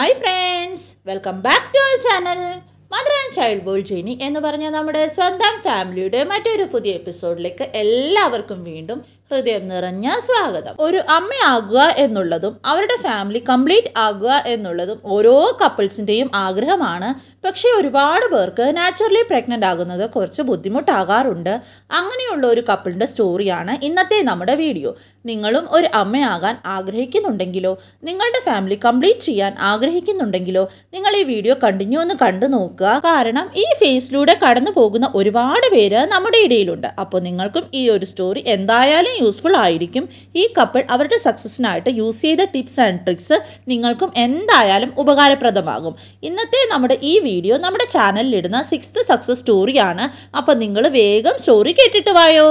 hi friends welcome back to our channel mother and child ബോൾ ജേനി എന്ന് പറഞ്ഞ നമ്മുടെ സ്വന്തം ഫാമിലിയുടെ മറ്റൊരു പുതിയ എപ്പിസോഡിലേക്ക് എല്ലാവർക്കും വീണ്ടും ഹൃദയം നിറഞ്ഞ സ്വാഗതം ഒരു അമ്മയാകുക എന്നുള്ളതും അവരുടെ ഫാമിലി കംപ്ലീറ്റ് ആകുക എന്നുള്ളതും ഓരോ കപ്പിൾസിൻ്റെയും ആഗ്രഹമാണ് പക്ഷേ ഒരുപാട് പേർക്ക് നാച്ചുറലി പ്രഗ്നൻ്റ് ആകുന്നത് കുറച്ച് ബുദ്ധിമുട്ടാകാറുണ്ട് അങ്ങനെയുള്ള ഒരു കപ്പിളിൻ്റെ സ്റ്റോറിയാണ് ഇന്നത്തെ നമ്മുടെ വീഡിയോ നിങ്ങളും ഒരു അമ്മയാകാൻ ആഗ്രഹിക്കുന്നുണ്ടെങ്കിലോ നിങ്ങളുടെ ഫാമിലി കംപ്ലീറ്റ് ചെയ്യാൻ ആഗ്രഹിക്കുന്നുണ്ടെങ്കിലോ നിങ്ങൾ ഈ വീഡിയോ കണ്ടിന്യൂ ഒന്ന് കണ്ടു നോക്കുക കാരണം ഈ ഫേസിലൂടെ കടന്നു പോകുന്ന ഒരുപാട് പേര് നമ്മുടെ ഇടയിലുണ്ട് അപ്പോൾ നിങ്ങൾക്കും ഈ ഒരു സ്റ്റോറി എന്തായാലും യൂസ്ഫുൾ ആയിരിക്കും ഈ കപ്പിൾ അവരുടെ സക്സസ്സിനായിട്ട് യൂസ് ചെയ്ത ടിപ്സ് ആൻഡ് ട്രിക്സ് നിങ്ങൾക്കും എന്തായാലും ഉപകാരപ്രദമാകും ഇന്നത്തെ നമ്മുടെ ഈ വീഡിയോ നമ്മുടെ ചാനലിലിടുന്ന സിക്സ്ത് സക്സസ് സ്റ്റോറിയാണ് അപ്പോൾ നിങ്ങൾ വേഗം സ്റ്റോറി കേട്ടിട്ട് വായോ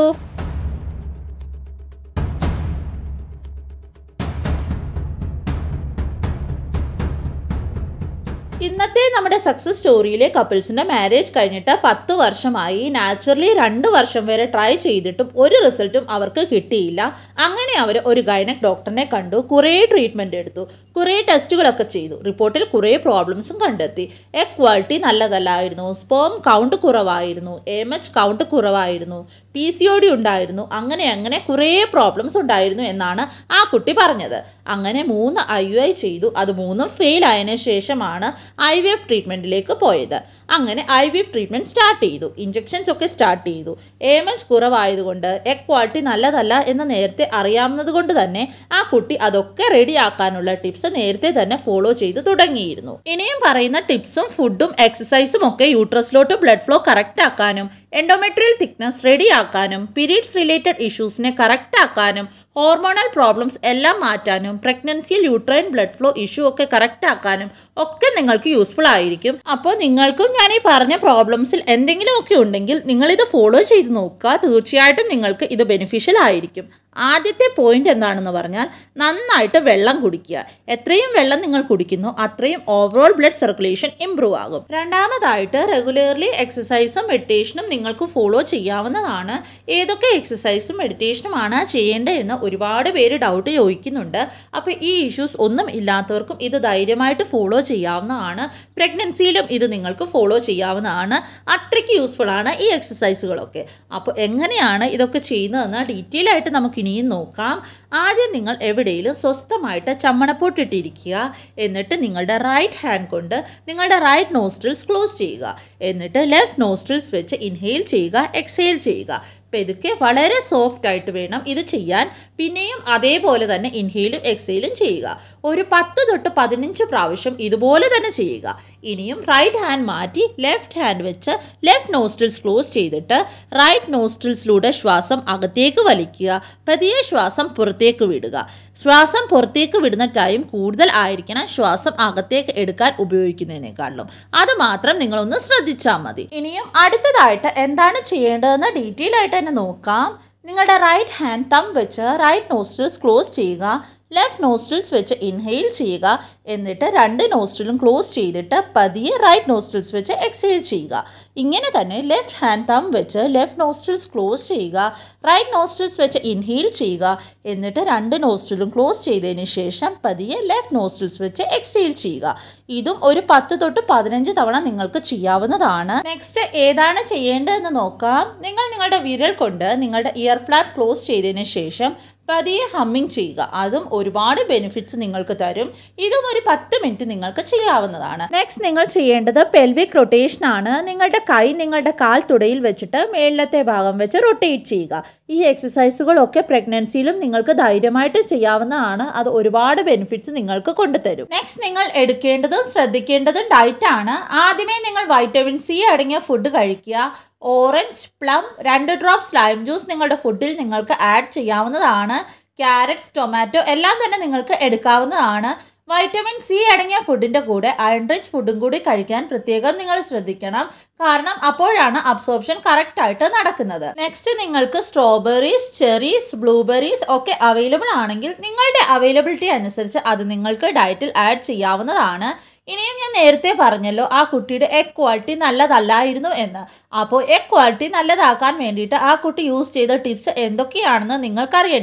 ഇന്നത്തെ നമ്മുടെ സക്സസ് സ്റ്റോറിയിലെ കപ്പിൾസിൻ്റെ മാരേജ് കഴിഞ്ഞിട്ട് പത്ത് വർഷമായി നാച്ചുറലി രണ്ട് വർഷം വരെ ട്രൈ ചെയ്തിട്ടും ഒരു റിസൾട്ടും അവർക്ക് കിട്ടിയില്ല അങ്ങനെ അവർ ഒരു ഗൈനക് ഡോക്ടറിനെ കണ്ടു കുറേ ട്രീറ്റ്മെൻറ്റ് എടുത്തു കുറേ ടെസ്റ്റുകളൊക്കെ ചെയ്തു റിപ്പോർട്ടിൽ കുറേ പ്രോബ്ലംസും കണ്ടെത്തി എഗ് ക്വാളിറ്റി നല്ലതല്ലായിരുന്നു സ്പേം കൗണ്ട് കുറവായിരുന്നു എം എച്ച് കൗണ്ട് കുറവായിരുന്നു പി സി ഒ ഡി ഉണ്ടായിരുന്നു അങ്ങനെ അങ്ങനെ കുറേ പ്രോബ്ലംസ് ഉണ്ടായിരുന്നു എന്നാണ് ആ കുട്ടി പറഞ്ഞത് അങ്ങനെ മൂന്ന് ഐ യു ഐ ചെയ്തു അത് മൂന്നും ഫെയിൽ ആയതിനു ശേഷമാണ് ഐ വി എഫ് ട്രീറ്റ്മെൻറ്റിലേക്ക് പോയത് അങ്ങനെ I V F treatment start ചെയ്തു ഇഞ്ചെക്ഷൻസ് ഒക്കെ സ്റ്റാർട്ട് ചെയ്തു എം എച്ച് കുറവായതുകൊണ്ട് എഗ് ക്വാളിറ്റി നല്ലതല്ല എന്ന് നേരത്തെ അറിയാവുന്നത് കൊണ്ട് തന്നെ ആ കുട്ടി അതൊക്കെ റെഡിയാക്കാനുള്ള ടിപ്സ് നേരത്തെ തന്നെ ഫോളോ ചെയ്ത് തുടങ്ങിയിരുന്നു ഇനിയും പറയുന്ന ടിപ്സും ഫുഡും എക്സസൈസും ഒക്കെ യൂട്രസിലോട്ട് ബ്ലഡ് ഫ്ലോ കറക്റ്റ് ആക്കാനും എൻഡോമെട്രിയൽ തിക്നെസ് റെഡി ആക്കാനും പീരീഡ്സ് റിലേറ്റഡ് ഇഷ്യൂസിനെ കറക്റ്റ് ആക്കാനും ഹോർമോണൽ പ്രോബ്ലംസ് എല്ലാം മാറ്റാനും പ്രഗ്നൻസിയിൽ യൂട്രൈൻ ബ്ലഡ് ഫ്ലോ ഇഷ്യൂ ഒക്കെ കറക്റ്റ് ആക്കാനും ഒക്കെ നിങ്ങൾക്ക് യൂസ്ഫുൾ ആയിരിക്കും അപ്പോൾ നിങ്ങൾക്കും ഞാൻ ഈ പറഞ്ഞ പ്രോബ്ലംസിൽ എന്തെങ്കിലുമൊക്കെ ഉണ്ടെങ്കിൽ നിങ്ങളിത് ഫോളോ ചെയ്ത് നോക്കുക തീർച്ചയായിട്ടും നിങ്ങൾക്ക് ഇത് ബെനിഫിഷ്യൽ ആയിരിക്കും ആദ്യത്തെ പോയിന്റ് എന്താണെന്ന് പറഞ്ഞാൽ നന്നായിട്ട് വെള്ളം കുടിക്കുക എത്രയും വെള്ളം നിങ്ങൾ കുടിക്കുന്നു അത്രയും ഓവറോൾ ബ്ലഡ് സർക്കുലേഷൻ ഇമ്പ്രൂവ് ആകും രണ്ടാമതായിട്ട് റെഗുലർലി എക്സസൈസും മെഡിറ്റേഷനും നിങ്ങൾക്ക് ഫോളോ ചെയ്യാവുന്നതാണ് ഏതൊക്കെ എക്സസൈസും മെഡിറ്റേഷനുമാണ് ചെയ്യേണ്ടതെന്ന് ഒരുപാട് പേര് ഡൗട്ട് ചോദിക്കുന്നുണ്ട് അപ്പോൾ ഈ ഇഷ്യൂസ് ഒന്നും ഇല്ലാത്തവർക്കും ഇത് ധൈര്യമായിട്ട് ഫോളോ ചെയ്യാവുന്നതാണ് പ്രഗ്നൻസിയിലും ഇത് നിങ്ങൾക്ക് ഫോളോ ചെയ്യാവുന്നതാണ് അത്രയ്ക്ക് യൂസ്ഫുൾ ആണ് ഈ എക്സസൈസുകളൊക്കെ അപ്പോൾ എങ്ങനെയാണ് ഇതൊക്കെ ചെയ്യുന്നതെന്ന് ഡീറ്റെയിൽ ആയിട്ട് നമുക്ക് ഇനിയും നോക്കാം ആദ്യം നിങ്ങൾ എവിടെയെങ്കിലും സ്വസ്ഥമായിട്ട് ചമ്മണപ്പൊട്ടിട്ടിരിക്കുക എന്നിട്ട് നിങ്ങളുടെ റൈറ്റ് ഹാൻഡ് കൊണ്ട് നിങ്ങളുടെ റൈറ്റ് നോസ്ട്രിൽസ് ക്ലോസ് ചെയ്യുക എന്നിട്ട് ലെഫ്റ്റ് നോസ്ട്രിൽസ് വെച്ച് ഇൻഹെയിൽ ചെയ്യുക എക്സെയിൽ ചെയ്യുക പെതുക്കെ വളരെ സോഫ്റ്റ് ആയിട്ട് വേണം ഇത് ചെയ്യാൻ പിന്നെയും അതേപോലെ തന്നെ ഇൻഹെയിലും എക്സെയിലും ചെയ്യുക ഒരു പത്ത് തൊട്ട് പതിനഞ്ച് പ്രാവശ്യം ഇതുപോലെ തന്നെ ചെയ്യുക ഇനിയും റൈറ്റ് ഹാൻഡ് മാറ്റി ലെഫ്റ്റ് ഹാൻഡ് വെച്ച് ലെഫ്റ്റ് നോസ്ട്രിൽസ് ക്ലോസ് ചെയ്തിട്ട് റൈറ്റ് നോസ്ട്രിൽസിലൂടെ ശ്വാസം അകത്തേക്ക് വലിക്കുക പതിയെ ശ്വാസം പുറത്തേക്ക് വിടുക ശ്വാസം പുറത്തേക്ക് വിടുന്ന ടൈം കൂടുതൽ ആയിരിക്കണം ശ്വാസം അകത്തേക്ക് എടുക്കാൻ ഉപയോഗിക്കുന്നതിനേക്കാളും അത് മാത്രം നിങ്ങളൊന്ന് ശ്രദ്ധിച്ചാൽ മതി ഇനിയും അടുത്തതായിട്ട് എന്താണ് ചെയ്യേണ്ടതെന്ന് ഡീറ്റെയിൽ ആയിട്ട് തന്നെ നോക്കാം നിങ്ങളുടെ റൈറ്റ് ഹാൻഡ് തം വെച്ച് റൈറ്റ് നോസ്ട്രിൽസ് ക്ലോസ് ചെയ്യുക ലെഫ്റ്റ് നോസ്ട്രിൽസ് വെച്ച് ഇൻഹെയിൽ ചെയ്യുക എന്നിട്ട് രണ്ട് നോസ്ട്രിലും ക്ലോസ് ചെയ്തിട്ട് പതിയെ റൈറ്റ് നോസ്ട്രിൽസ് വെച്ച് എക്സെയിൽ ചെയ്യുക ഇങ്ങനെ തന്നെ ലെഫ്റ്റ് ഹാൻഡ് തം വെച്ച് ലെഫ്റ്റ് നോസ്ട്രിൽസ് ക്ലോസ് ചെയ്യുക റൈറ്റ് നോസ്ട്രിൽസ് വെച്ച് ഇൻഹെയിൽ ചെയ്യുക എന്നിട്ട് രണ്ട് നോസ്ട്രിലും ക്ലോസ് ചെയ്തതിന് ശേഷം പതിയെ ലെഫ്റ്റ് നോസ്ട്രിൽസ് വെച്ച് എക്സെയിൽ ചെയ്യുക ഇതും ഒരു പത്ത് തൊട്ട് പതിനഞ്ച് തവണ നിങ്ങൾക്ക് ചെയ്യാവുന്നതാണ് നെക്സ്റ്റ് ഏതാണ് ചെയ്യേണ്ടതെന്ന് നോക്കാം നിങ്ങൾ നിങ്ങളുടെ വിരൽ കൊണ്ട് നിങ്ങളുടെ ഇയർ ഫ്ലാപ്പ് ക്ലോസ് ചെയ്തതിന് ശേഷം പതിയെ ഹമ്മിങ് ചെയ്യുക അതും ഒരുപാട് ബെനിഫിറ്റ്സ് നിങ്ങൾക്ക് തരും ഇതും ഒരു പത്ത് മിനിറ്റ് നിങ്ങൾക്ക് ചെയ്യാവുന്നതാണ് നെക്സ്റ്റ് നിങ്ങൾ ചെയ്യേണ്ടത് പെൽവിക് റൊട്ടേഷൻ ആണ് നിങ്ങളുടെ കൈ നിങ്ങളുടെ കാൽ തുടയിൽ വെച്ചിട്ട് മേളിലത്തെ ഭാഗം വെച്ച് റൊട്ടേറ്റ് ചെയ്യുക ഈ എക്സസൈസുകളൊക്കെ പ്രഗ്നൻസിയിലും നിങ്ങൾക്ക് ധൈര്യമായിട്ട് ചെയ്യാവുന്നതാണ് അത് ഒരുപാട് ബെനിഫിറ്റ്സ് നിങ്ങൾക്ക് കൊണ്ടുതരും നെക്സ്റ്റ് നിങ്ങൾ എടുക്കേണ്ടതും ശ്രദ്ധിക്കേണ്ടതും ഡയറ്റ് ആണ് ആദ്യമേ നിങ്ങൾ വൈറ്റമിൻ സി അടങ്ങിയ ഫുഡ് കഴിക്കുക ഓറഞ്ച് പ്ലം രണ്ട് ഡ്രോപ്സ് ലൈം ജ്യൂസ് നിങ്ങളുടെ ഫുഡിൽ നിങ്ങൾക്ക് ആഡ് ചെയ്യാവുന്നതാണ് ക്യാരറ്റ്സ് ടൊമാറ്റോ എല്ലാം തന്നെ നിങ്ങൾക്ക് എടുക്കാവുന്നതാണ് വൈറ്റമിൻ സി അടങ്ങിയ ഫുഡിൻ്റെ കൂടെ അയൺ റിച്ച് ഫുഡും കൂടി കഴിക്കാൻ പ്രത്യേകം നിങ്ങൾ ശ്രദ്ധിക്കണം കാരണം അപ്പോഴാണ് അബ്സോർപ്ഷൻ കറക്റ്റ് ആയിട്ട് നടക്കുന്നത് നെക്സ്റ്റ് നിങ്ങൾക്ക് സ്ട്രോബെറീസ് ചെറീസ് ബ്ലൂബെറീസ് ഒക്കെ അവൈലബിൾ ആണെങ്കിൽ നിങ്ങളുടെ അവൈലബിലിറ്റി അനുസരിച്ച് അത് നിങ്ങൾക്ക് ഡയറ്റിൽ ആഡ് ചെയ്യാവുന്നതാണ് ഇനിയും ഞാൻ നേരത്തെ പറഞ്ഞല്ലോ ആ കുട്ടിയുടെ എഗ് ക്വാളിറ്റി നല്ലതല്ലായിരുന്നു എന്ന് അപ്പോൾ എഗ് ക്വാളിറ്റി നല്ലതാക്കാൻ വേണ്ടിയിട്ട് ആ കുട്ടി യൂസ് ചെയ്ത ടിപ്സ് എന്തൊക്കെയാണെന്ന് നിങ്ങൾക്കറിയണ്ടേ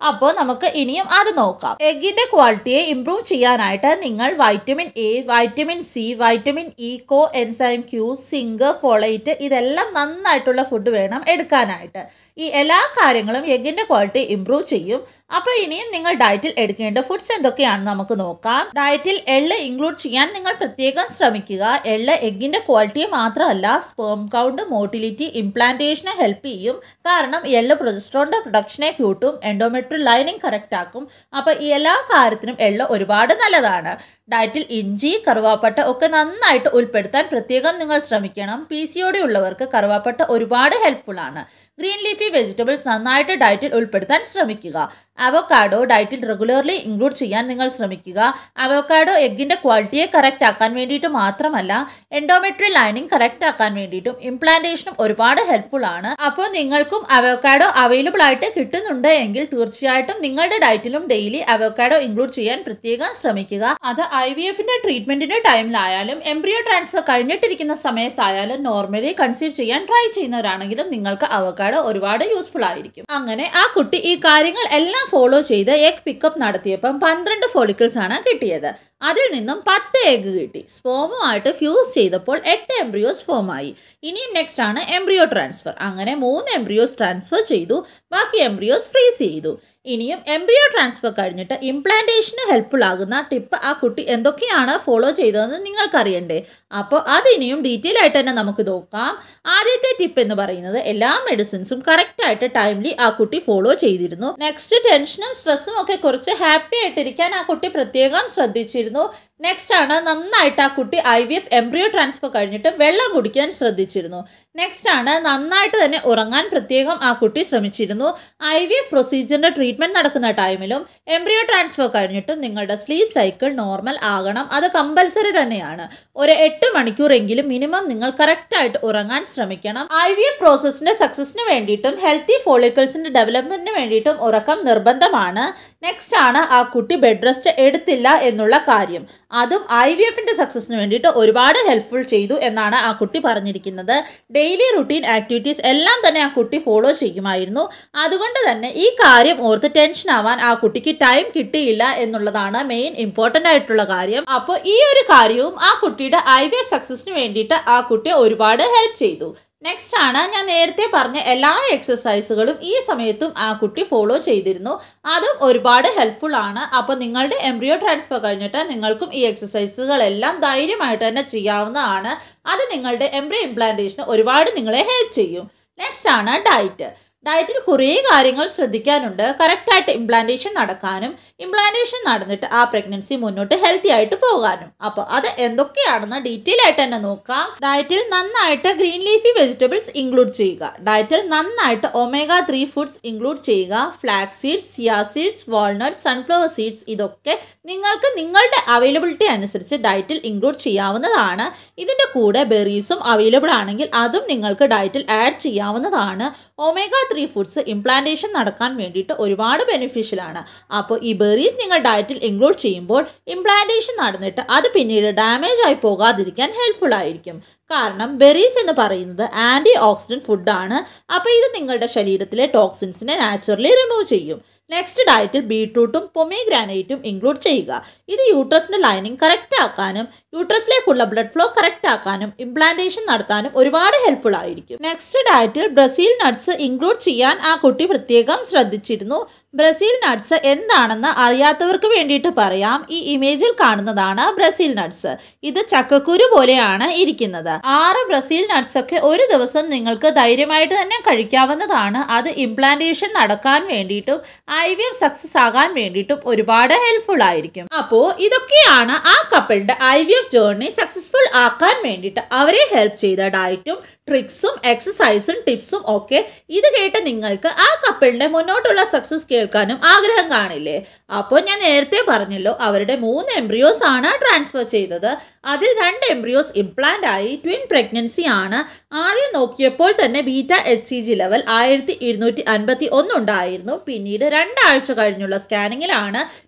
അപ്പോൾ നമുക്ക് ഇനിയും അത് നോക്കാം എഗ്ഗിന്റെ ക്വാളിറ്റിയെ ഇംപ്രൂവ് ചെയ്യാനായിട്ട് നിങ്ങൾ vitamin A vitamin C vitamin E coenzyme Q zinc folate ഇതെല്ലാം നന്നായിട്ടുള്ള ഫുഡ് വേണം എടുക്കാനായിട്ട് ഈ എല്ലാ കാര്യങ്ങളും എഗ്ഗിന്റെ ക്വാളിറ്റി ഇംപ്രൂവ് ചെയ്യും അപ്പോൾ ഇനിയും നിങ്ങൾ ഡയറ്റിൽ എടുക്കേണ്ട ഫുഡ്സ് എന്തൊക്കെയാണെന്ന് നമുക്ക് നോക്കാം ഡയറ്റിൽ എള്ള് ഇൻക്ലൂഡ് ചെയ്യാൻ നിങ്ങൾ പ്രത്യേകം ശ്രമിക്കുക എള്ള് എഗ്ഗിന്റെ ക്വാളിറ്റിയെ മാത്രമല്ല സ്പേം കൗണ്ട് മോട്ടിലിറ്റി ഇംപ്ലാന്റേഷനെ ഹെൽപ്പ് ചെയ്യും കാരണം എള്ള് പ്രൊജസ്ട്രോണിന്റെ പ്രൊഡക്ഷനെ കൂട്ടും എൻഡോമെട്രിയൽ ലൈനിങ് കറക്റ്റ് ആക്കും അപ്പോൾ ഈ എല്ലാ കാര്യത്തിനും എള്ള് ഒരുപാട് നല്ലതാണ് ഡയറ്റിൽ ഇഞ്ചി കറുവാപ്പട്ട ഒക്കെ നന്നായിട്ട് ഉൾപ്പെടുത്താൻ പ്രത്യേകം നിങ്ങൾ ശ്രമിക്കണം പി സി ഒ ഡി ഉള്ളവർക്ക് കറുവാപ്പട്ട ഒരുപാട് ഹെൽപ്ഫുൾ ആണ് ഗ്രീൻ ലീഫി വെജിറ്റബിൾസ് നന്നായിട്ട് ഡയറ്റിൽ ഉൾപ്പെടുത്താൻ ശ്രമിക്കുക അവക്കാഡോ ഡയറ്റിൽ റെഗുലർലി ഇൻക്ലൂഡ് ചെയ്യാൻ നിങ്ങൾ ശ്രമിക്കുക അവക്കാഡോ എഗ്ഗിന്റെ ക്വാളിറ്റിയെ കറക്റ്റ് ആക്കാൻ വേണ്ടിയിട്ട് മാത്രമല്ല എൻഡോമെട്രിയൽ ലൈനിങ് കറക്റ്റ് ആക്കാൻ വേണ്ടിയിട്ടും ഇംപ്ലാന്റേഷനും ഒരുപാട് ഹെൽപ്ഫുൾ ആണ് അപ്പോൾ നിങ്ങൾക്കും അവക്കാഡോ അവൈലബിൾ ആയിട്ട് കിട്ടുന്നുണ്ട് എങ്കിൽ തീർച്ചയായിട്ടും നിങ്ങളുടെ ഡയറ്റിലും ഡെയിലി അവക്കാഡോ ഇൻക്ലൂഡ് ചെയ്യാൻ പ്രത്യേകം ശ്രമിക്കുക അത് ഐ വി എഫിന്റെ ട്രീറ്റ്മെന്റിന്റെ ടൈമിലായാലും എംബ്രിയോ ട്രാൻസ്ഫർ കഴിഞ്ഞിട്ടിരിക്കുന്ന സമയത്തായാലും നോർമലി കൺസീവ് ചെയ്യാൻ ട്രൈ ചെയ്യുന്നവരാണെങ്കിലും നിങ്ങൾക്ക് അവക്കാഡോ ഒരുപാട് യൂസ്ഫുൾ ആയിരിക്കും അങ്ങനെ ആ കുട്ടി ഈ കാര്യങ്ങൾ എല്ലാം ഫോളോ ചെയ്ത് എഗ് പിക്കപ്പ് നടത്തിയപ്പം പന്ത്രണ്ട് ഫോളിക്കിൾസ് ആണ് കിട്ടിയത് അതിൽ നിന്നും പത്ത് എഗ് കിട്ടി സ്പോമുമായിട്ട് ഫ്യൂസ് ചെയ്തപ്പോൾ എട്ട് എംബ്രിയോസ് ഫോം ആയി ഇനിയും നെക്സ്റ്റ് ആണ് എംബ്രിയോ ട്രാൻസ്ഫർ അങ്ങനെ മൂന്ന് എംബ്രിയോസ് ട്രാൻസ്ഫർ ചെയ്തു ബാക്കി എംബ്രിയോസ് ഫ്രീസ് ചെയ്തു ഇനിയും എംബ്രിയോ ട്രാൻസ്ഫർ കഴിഞ്ഞിട്ട് ഇംപ്ലാന്റേഷന് ഹെൽപ്ഫുൾ ആകുന്ന ടിപ്പ് ആ കുട്ടി എന്തൊക്കെയാണ് ഫോളോ ചെയ്തതെന്ന് നിങ്ങൾക്കറിയണ്ടേ അപ്പോൾ അത് ഇനിയും ഡീറ്റെയിൽ ആയിട്ട് തന്നെ നമുക്ക് നോക്കാം ആദ്യത്തെ ടിപ്പ് എന്ന് പറയുന്നത് എല്ലാ മെഡിസിൻസും കറക്റ്റ് ആയിട്ട് ടൈംലി ആ കുട്ടി ഫോളോ ചെയ്തിരുന്നു നെക്സ്റ്റ് ടെൻഷനും സ്ട്രെസ്സും ഒക്കെ കുറച്ച് ഹാപ്പി ആയിട്ടിരിക്കാൻ ആ കുട്ടി പ്രത്യേകം ശ്രദ്ധിച്ചിരുന്നു നെക്സ്റ്റ് ആണ് നന്നായിട്ട് ആ കുട്ടി I V F embryo transfer കഴിഞ്ഞിട്ട് വെള്ളം കുടിക്കാൻ ശ്രദ്ധിച്ചിരുന്നു നെക്സ്റ്റ് ആണ് നന്നായിട്ട് തന്നെ ഉറങ്ങാൻ പ്രത്യേകം ആ കുട്ടി ശ്രമിച്ചിരുന്നു ഐ വി എഫ് പ്രൊസീജിയറിന്റെ ട്രീറ്റ്മെന്റ് നടക്കുന്ന ടൈമിലും എംബ്രിയോ ട്രാൻസ്ഫർ കഴിഞ്ഞിട്ടും നിങ്ങളുടെ സ്ലീപ്പ് സൈക്കിൾ നോർമൽ ആകണം അത് കമ്പൽസറി തന്നെയാണ് ഒരു എട്ട് മണിക്കൂറെങ്കിലും മിനിമം നിങ്ങൾ കറക്റ്റ് ആയിട്ട് ഉറങ്ങാൻ ശ്രമിക്കണം ഐ വി എഫ് പ്രോസസ്സിന്റെ സക്സസിന് വേണ്ടിയിട്ടും ഹെൽത്തി ഫോളിക്കിൾസിന്റെ ഡെവലപ്മെന്റിന് വേണ്ടിയിട്ടും ഉറക്കം നിർബന്ധമാണ് നെക്സ്റ്റ് ആണ് ആ കുട്ടി ബെഡ് റെസ്റ്റ് എടുത്തില്ല എന്നുള്ള കാര്യം അതും ഐ വി എഫിന്റെ സക്സസിന് വേണ്ടിയിട്ട് ഒരുപാട് ഹെൽപ്ഫുൾ ചെയ്തു എന്നാണ് ആ കുട്ടി പറഞ്ഞിരിക്കുന്നത് ഡെയിലി റുട്ടീൻ ആക്ടിവിറ്റീസ് എല്ലാം തന്നെ ആ കുട്ടി ഫോളോ ചെയ്യുമായിരുന്നു അതുകൊണ്ട് തന്നെ ഈ കാര്യം ഓർത്ത് ടെൻഷൻ ആവാൻ ആ കുട്ടിക്ക് ടൈം കിട്ടിയില്ല എന്നുള്ളതാണ് മെയിൻ ഇമ്പോർട്ടൻ്റ് ആയിട്ടുള്ള കാര്യം അപ്പോൾ ഈ ഒരു കാര്യവും ആ കുട്ടിയുടെ ഐ വി എഫ് സക്സസിന് വേണ്ടിയിട്ട് ആ കുട്ടിയെ ഒരുപാട് ഹെൽപ്പ് ചെയ്തു നെക്സ്റ്റ് ആണ് ഞാൻ നേരത്തെ പറഞ്ഞ എല്ലാ എക്സസൈസുകളും ഈ സമയത്തും ആ കുട്ടി ഫോളോ ചെയ്തിരുന്നു അതും ഒരുപാട് ഹെൽപ്ഫുൾ ആണ് അപ്പോൾ നിങ്ങളുടെ എംബ്രിയോ ട്രാൻസ്ഫർ കഴിഞ്ഞിട്ട് നിങ്ങൾക്കും ഈ എക്സസൈസുകളെല്ലാം ധൈര്യമായിട്ട് തന്നെ ചെയ്യാവുന്നതാണ് അത് നിങ്ങളുടെ എംബ്രിയോ ഇംപ്ലാന്റേഷന് ഒരുപാട് നിങ്ങളെ ഹെൽപ്പ് ചെയ്യും നെക്സ്റ്റ് ആണ് ഡയറ്റ് ഡയറ്റിൽ കുറേ കാര്യങ്ങൾ ശ്രദ്ധിക്കാനുണ്ട് കറക്റ്റായിട്ട് ഇംപ്ലാന്റേഷൻ നടക്കാനും ഇംപ്ലാന്റേഷൻ നടന്നിട്ട് ആ പ്രഗ്നൻസി മുന്നോട്ട് ഹെൽത്തി ആയിട്ട് പോകാനും അപ്പോൾ അത് എന്തൊക്കെയാണെന്ന് ഡീറ്റെയിൽ ആയിട്ട് തന്നെ നോക്കാം ഡയറ്റിൽ നന്നായിട്ട് ഗ്രീൻ ലീഫി വെജിറ്റബിൾസ് ഇൻക്ലൂഡ് ചെയ്യുക ഡയറ്റിൽ നന്നായിട്ട് ഒമേഗ ത്രീ ഫുഡ്സ് ഇൻക്ലൂഡ് ചെയ്യുക flax seeds chia seeds walnut sunflower seeds ഇതൊക്കെ നിങ്ങൾക്ക് നിങ്ങളുടെ അവൈലബിലിറ്റി അനുസരിച്ച് ഡയറ്റിൽ ഇൻക്ലൂഡ് ചെയ്യാവുന്നതാണ് ഇതിൻ്റെ കൂടെ ബെറീസും അവൈലബിൾ ആണെങ്കിൽ അതും നിങ്ങൾക്ക് ഡയറ്റിൽ ആഡ് ചെയ്യാവുന്നതാണ് ഒമേഗ ത്രീ ഫുഡ്സ് ഇംപ്ലാന്റേഷൻ നടക്കാൻ വേണ്ടിയിട്ട് ഒരുപാട് ബെനിഫിഷ്യൽ ആണ് അപ്പോൾ ഈ ബെറീസ് നിങ്ങൾ ഡയറ്റിൽ ഇൻക്ലൂഡ് ചെയ്യുമ്പോൾ ഇംപ്ലാന്റേഷൻ നടന്നിട്ട് അത് പിന്നീട് ഡാമേജ് ആയി പോകാതിരിക്കാൻ ഹെൽപ്ഫുൾ ആയിരിക്കും കാരണം ബെറീസ് എന്ന് പറയുന്നത് ആൻറ്റി ഓക്സിഡൻറ്റ് ഫുഡാണ് അപ്പോൾ ഇത് നിങ്ങളുടെ ശരീരത്തിലെ ടോക്സിൻസിനെ നാച്ചുറലി റിമൂവ് ചെയ്യും നെക്സ്റ്റ് ഡയറ്റിൽ ബീട്രൂട്ടും പൊമേഗ്രാനൈറ്റും ഇൻക്ലൂഡ് ചെയ്യുക ഇത് യൂട്രസിൻ്റെ ലൈനിങ് കറക്റ്റ് ആക്കാനും യൂട്രസിലേക്കുള്ള ബ്ലഡ് ഫ്ലോ കറക്റ്റ് ആക്കാനും ഇംപ്ലാന്റേഷൻ നടത്താനും ഒരുപാട് ഹെൽപ്ഫുൾ ആയിരിക്കും നെക്സ്റ്റ് ഡയറ്റിൽ ബ്രസീൽ നട്ട്സ് ഇൻക്ലൂഡ് ചെയ്യാൻ ആ കുട്ടി പ്രത്യേകം ശ്രദ്ധിച്ചിരുന്നു ബ്രസീൽ നട്ട്സ് എന്താണെന്ന് അറിയാത്തവർക്ക് വേണ്ടിയിട്ട് പറയാം ഈ ഇമേജിൽ കാണുന്നതാണ് ബ്രസീൽ നട്ട്സ് ഇത് ചക്കക്കുരു പോലെയാണ് ഇരിക്കുന്നത് ആറ് ബ്രസീൽ നട്ട്സ് ഒക്കെ ഒരു ദിവസം നിങ്ങൾക്ക് ധൈര്യമായിട്ട് തന്നെ കഴിക്കാവുന്നതാണ് അത് ഇംപ്ലാന്റേഷൻ നടക്കാൻ വേണ്ടിയിട്ടും ഐ വി എഫ് സക്സസ് ആകാൻ വേണ്ടിയിട്ടും ഒരുപാട് ഹെൽപ്ഫുൾ ആയിരിക്കും അപ്പോൾ ഇതൊക്കെയാണ് ആ കപ്പിളിന്റെ I V F journey successful ആക്കാൻ വേണ്ടിയിട്ട് അവരെ ഹെൽപ്പ് ചെയ്ത ഡയറ്റും ട്രിക്സും എക്സസൈസും ടിപ്സും ഒക്കെ ഇത് കേട്ട് നിങ്ങൾക്ക് ആ കപ്പിളിന്റെ മുന്നോട്ടുള്ള സക്സസ് കേൾക്കാനും ആഗ്രഹം കാണില്ലേ അപ്പോൾ ഞാൻ നേരത്തെ പറഞ്ഞല്ലോ അവരുടെ മൂന്ന് എംബ്രിയോസ് ആണ് ട്രാൻസ്ഫർ ചെയ്തത് അതിൽ രണ്ട് എംബ്രിയോസ് ഇംപ്ലാന്റ് ആയി ട്വിൻ പ്രഗ്നൻസി ആണ് ആദ്യം നോക്കിയപ്പോൾ തന്നെ beta H C G level ആയിരത്തി ഇരുന്നൂറ്റി അൻപത്തി ഒന്നുണ്ടായിരുന്നു പിന്നീട് രണ്ടാഴ്ച കഴിഞ്ഞുള്ള സ്കാനിങ്ങിലാണ്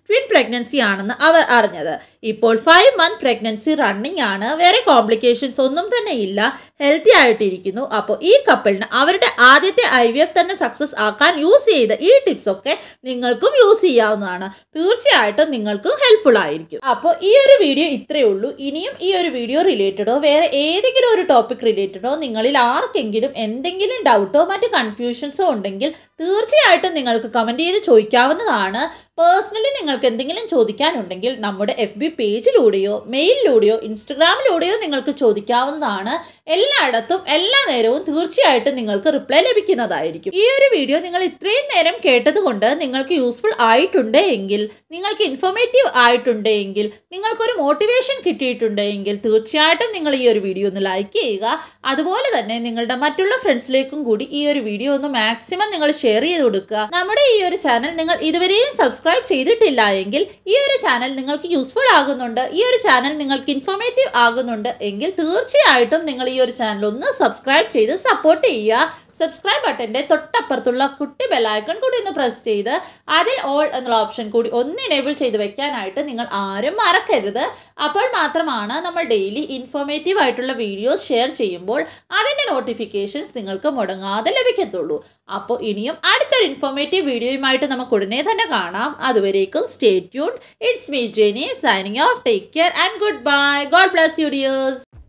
ട്വിൻ പ്രഗ്നൻസി ആണെന്ന് അവർ അറിഞ്ഞത് ഇപ്പോൾ ഫൈവ് മന്ത് പ്രഗ്നൻസി റണ്ണിങ് ആണ് വേറെ കോംപ്ലിക്കേഷൻസ് ഒന്നും തന്നെ ഇല്ല ഹെൽത്തി ആയിട്ടിരിക്കുന്നു അപ്പോൾ ഈ കപ്പിളിന് അവരുടെ ആദ്യത്തെ ഐ വി എഫ് തന്നെ സക്സസ് ആക്കാൻ യൂസ് ചെയ്ത ഈ ടിപ്സ് ഒക്കെ നിങ്ങൾക്കും യൂസ് ചെയ്യാവുന്നതാണ് തീർച്ചയായിട്ടും നിങ്ങൾക്കും ഹെൽപ്ഫുൾ ആയിരിക്കും അപ്പോൾ ഈ ഒരു വീഡിയോ ഇത്രയേ ഉള്ളൂ ഇനിയും ഈ ഒരു വീഡിയോ റിലേറ്റഡോ വേറെ ഏതെങ്കിലും ഒരു ടോപ്പിക് റിലേറ്റഡോ നിങ്ങളിൽ ആർക്കെങ്കിലും എന്തെങ്കിലും ഡൗട്ടോ മറ്റ് കൺഫ്യൂഷൻസോ ഉണ്ടെങ്കിൽ തീർച്ചയായിട്ടും നിങ്ങൾക്ക് കമൻറ്റ് ചെയ്ത് ചോദിക്കാവുന്നതാണ് പേഴ്സണലി നിങ്ങൾക്ക് എന്തെങ്കിലും ചോദിക്കാനുണ്ടെങ്കിൽ നമ്മുടെ എഫ് ബി പേജിലൂടെയോ മെയിലിലൂടെയോ ഇൻസ്റ്റഗ്രാമിലൂടെയോ നിങ്ങൾക്ക് ചോദിക്കാവുന്നതാണ് എല്ലായിടത്തും എല്ലാ നേരവും തീർച്ചയായിട്ടും നിങ്ങൾക്ക് റിപ്ലൈ ലഭിക്കുന്നതായിരിക്കും ഈ ഒരു വീഡിയോ നിങ്ങൾ ഇത്രയും നേരം കേട്ടതുകൊണ്ട് നിങ്ങൾക്ക് യൂസ്ഫുൾ ആയിട്ടുണ്ട് എങ്കിൽ നിങ്ങൾക്ക് ഇൻഫോർമേറ്റീവ് ആയിട്ടുണ്ട് എങ്കിൽ നിങ്ങൾക്കൊരു മോട്ടിവേഷൻ കിട്ടിയിട്ടുണ്ട് എങ്കിൽ തീർച്ചയായിട്ടും നിങ്ങൾ ഈ ഒരു വീഡിയോ ഒന്ന് ലൈക്ക് ചെയ്യുക അതുപോലെ തന്നെ നിങ്ങളുടെ മറ്റുള്ള ഫ്രണ്ട്സിലേക്കും കൂടി ഈ ഒരു വീഡിയോ ഒന്ന് മാക്സിമം നിങ്ങൾ ഷെയർ ചെയ്ത് കൊടുക്കുക നമ്മുടെ ഈ ഒരു ചാനൽ നിങ്ങൾ ഇതുവരെയും സബ്സ്ക്രൈബ് ചെയ്തിട്ടില്ല എങ്കിൽ ഈ ഒരു ചാനൽ നിങ്ങൾക്ക് യൂസ്ഫുൾ ആകുന്നുണ്ട് ഈ ഒരു ചാനൽ നിങ്ങൾക്ക് ഇൻഫോർമേറ്റീവ് ആകുന്നുണ്ട് എങ്കിൽ തീർച്ചയായിട്ടും നിങ്ങൾ ഈ ഒരു ചാനൽ ഒന്ന് സബ്സ്ക്രൈബ് ചെയ്ത് സപ്പോർട്ട് ചെയ്യുക സബ്സ്ക്രൈബ് ബട്ടൻ്റെ തൊട്ടപ്പുറത്തുള്ള കുട്ടി ബെല്ലൈക്കൺ കൂടി ഒന്ന് പ്രസ് ചെയ്ത് അതിൽ ഓൾ എന്നുള്ള ഓപ്ഷൻ കൂടി ഒന്ന് എനേബിൾ ചെയ്ത് വെക്കാനായിട്ട് നിങ്ങൾ ആരും മറക്കരുത് അപ്പോൾ മാത്രമാണ് നമ്മൾ ഡെയിലി ഇൻഫോർമേറ്റീവ് ആയിട്ടുള്ള വീഡിയോസ് ഷെയർ ചെയ്യുമ്പോൾ അതിൻ്റെ നോട്ടിഫിക്കേഷൻസ് നിങ്ങൾക്ക് മുടങ്ങാതെ ലഭിക്കത്തുള്ളൂ അപ്പോൾ ഇനിയും അടുത്തൊരു ഇൻഫോർമേറ്റീവ് വീഡിയോയുമായിട്ട് നമുക്ക് ഉടനെ തന്നെ കാണാം അതുവരേക്കും stay tune it's me Jeni signing off take care and goodbye God bless you dears